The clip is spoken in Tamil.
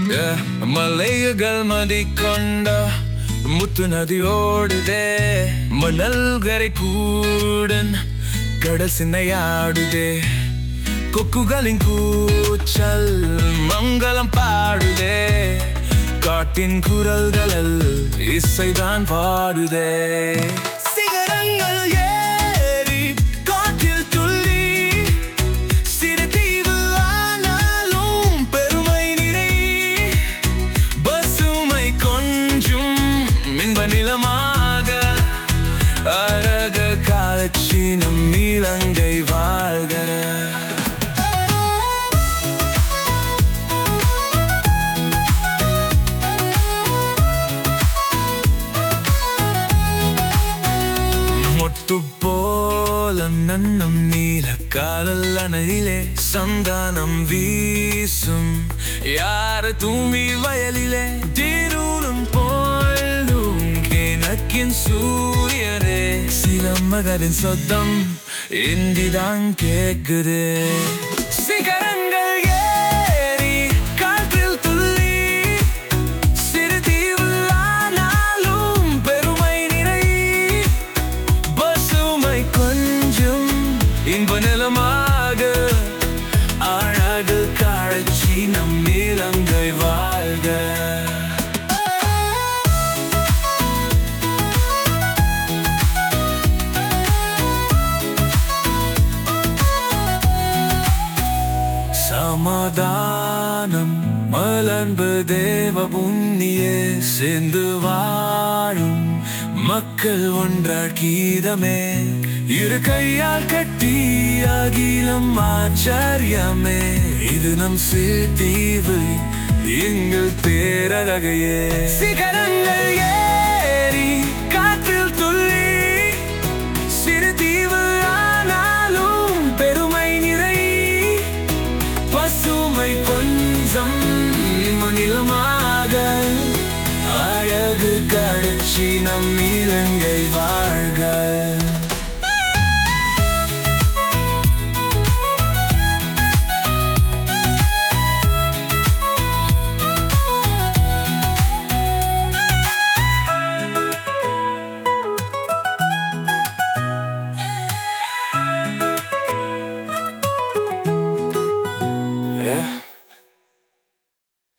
Yeah, மலைகள் மதிக்கொண்ட முத்து நதி ஓடுதே மணல்கரை கூடன் கடல் சின்னையாடுதே கொக்குகளின் கூச்சல் மங்களம் பாடுதே காட்டின் குரல்களில் இசைதான் பாடுதே சிகரங்கள் ஏறி காற்றில் துள்ளி சிறு தீவு ஆனாலும் பெருமை நிறை பசுமை கொஞ்சும் இன்ப நிலமாக அழக காட்சி நம் இலங்கை வாழ்க மொட்டு போல நன்னம் நீல காதல் அணையிலே சந்தானம் வீசும் யார தூமி வயலிலே தீரூரும் போலும் கிணக்கின் சூரியரே சில மகரின் சொத்தம் இந்திதான் கேக்குது சிகரங்கள் ஏறி காற்றில் துள்ளி சிறு தீவு ஆனாலும் பெருமை நிறை பசுமை கொஞ்சம் இன்ப நிலமாக அழகு காட்சி நம் இலங்கை வாழ்க சமாதானம் மலர்ந்து தேவ புண்ணியே சேர்ந்து வாழும் மக்கள் ஒன்றார் கீதமே இரு கையால் கட்டி அகிலம் ஆச்சரியமே இது நம் தீவு எங்கள் பேரழகையே சிகரங்கள் ஏறி காற்றில் துள்ளி சிறு தீவு ஆனாலும் பெருமை நிறை பசுமை கொஞ்சம் மனிதமாக அழகு காட்சி நம் இலங்கை வாழ்க